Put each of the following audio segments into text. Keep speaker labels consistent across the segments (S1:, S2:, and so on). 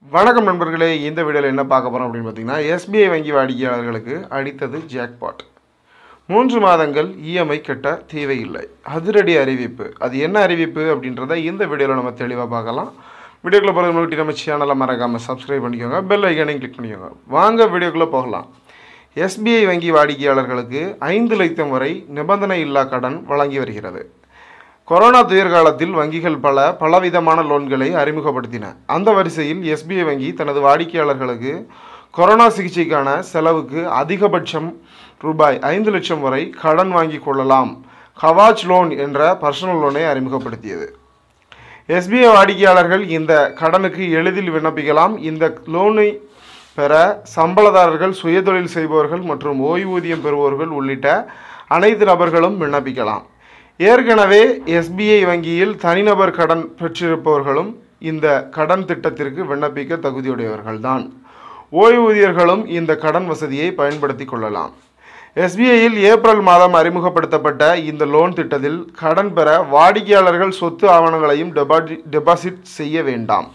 S1: வணக்கம் நண்பர்களே இந்த வீடியோவில் என்ன பார்க்க போகிறோம் அப்படின்னு பார்த்தீங்கன்னா எஸ்பிஐ வங்கி வாடிக்கையாளர்களுக்கு அடித்தது ஜாக்பாட் மூன்று மாதங்கள் இஎம்ஐ கட்ட தேவையில்லை அதிரடி அறிவிப்பு அது என்ன அறிவிப்பு அப்படின்றத இந்த வீடியோவில் நம்ம தெளிவாக பார்க்கலாம் வீடியோக்குள்ளே போகிற முன்னாடி நம்ம சேனலை மறக்காமல் சப்ஸ்கிரைப் பண்ணிக்கோங்க பெல் ஐக்கானையும் கிளிக் பண்ணிக்கோங்க வாங்க வீடியோக்குள்ளே போகலாம் எஸ்பிஐ வங்கி வாடிக்கையாளர்களுக்கு ஐந்து லட்சம் வரை நிபந்தனை இல்லா கடன் வழங்கி வருகிறது கொரோனா துயர் காலத்தில் வங்கிகள் பல பலவிதமான லோன்களை அறிமுகப்படுத்தின அந்த வரிசையில் எஸ்பிஐ வங்கி தனது வாடிக்கையாளர்களுக்கு கொரோனா சிகிச்சைக்கான செலவுக்கு அதிகபட்சம் ரூபாய் ஐந்து லட்சம் வரை கடன் வாங்கி கொள்ளலாம் கவாச் லோன் என்ற பர்சனல் லோனை அறிமுகப்படுத்தியது எஸ்பிஐ வாடிக்கையாளர்கள் இந்த கடனுக்கு எளிதில் விண்ணப்பிக்கலாம் இந்த லோனை பெற சம்பளதாரர்கள் சுயதொழில் செய்பவர்கள் மற்றும் ஓய்வூதியம் பெறுபவர்கள் உள்ளிட்ட அனைத்து நபர்களும் விண்ணப்பிக்கலாம் ஏற்கனவே எஸ்பிஐ வங்கியில் தனிநபர் கடன் பெற்றிருப்பவர்களும் இந்த கடன் திட்டத்திற்கு விண்ணப்பிக்க தகுதியுடையவர்கள்தான் ஓய்வூதியர்களும் இந்த கடன் வசதியை பயன்படுத்தி கொள்ளலாம் எஸ்பிஐயில் ஏப்ரல் மாதம் அறிமுகப்படுத்தப்பட்ட இந்த லோன் திட்டத்தில் கடன் பெற வாடிக்கையாளர்கள் சொத்து ஆவணங்களையும் டெபாசிட் டெபாசிட் செய்ய வேண்டாம்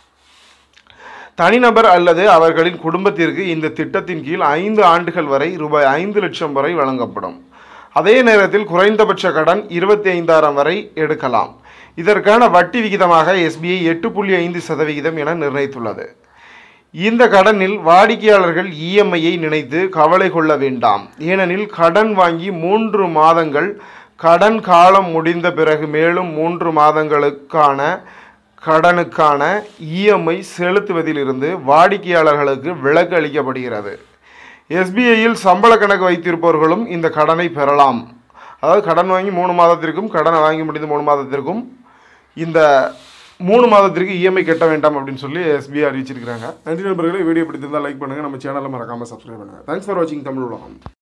S1: தனிநபர் அல்லது அவர்களின் குடும்பத்திற்கு இந்த திட்டத்தின் கீழ் ஐந்து ஆண்டுகள் வரை ரூபாய் ஐந்து லட்சம் வரை வழங்கப்படும் அதே நேரத்தில் குறைந்தபட்ச கடன் இருபத்தி ஐந்தாயிரம் வரை எடுக்கலாம் இதற்கான வட்டி விகிதமாக எஸ்பிஐ எட்டு புள்ளி ஐந்து சதவிகிதம் என நிர்ணயித்துள்ளது இந்த கடனில் வாடிக்கையாளர்கள் இஎம்ஐயை நினைத்து கவலை கொள்ள வேண்டாம் ஏனெனில் கடன் வாங்கி மூன்று மாதங்கள் கடன் காலம் முடிந்த பிறகு மேலும் மூன்று மாதங்களுக்கான கடனுக்கான இஎம்ஐ செலுத்துவதிலிருந்து வாடிக்கையாளர்களுக்கு விலக்கு அளிக்கப்படுகிறது எஸ்பிஐயில் சம்பள கணக்கு வைத்திருப்பவர்களும் இந்த கடனை பெறலாம் அதாவது கடன் வாங்கி மூணு மாதத்திற்கும் கடனை வாங்கி முடிந்த மூணு மாதத்திற்கும் இந்த மூணு மாதத்திற்கு இஎம்ஐ கட்ட வேண்டாம் அப்படின்னு சொல்லி எஸ்பிஐ அறிவிச்சிருக்கிறாங்க நன்றி நண்பர்களே வீடியோ பிடித்திருந்தால் லைக் பண்ணுங்கள் நம்ம சேனலை மறக்காமல் சப்ஸ்கிரைப் பண்ணுங்கள் தேங்க்ஸ் ஃபார் வாட்சிங் தமிழ் உலகம்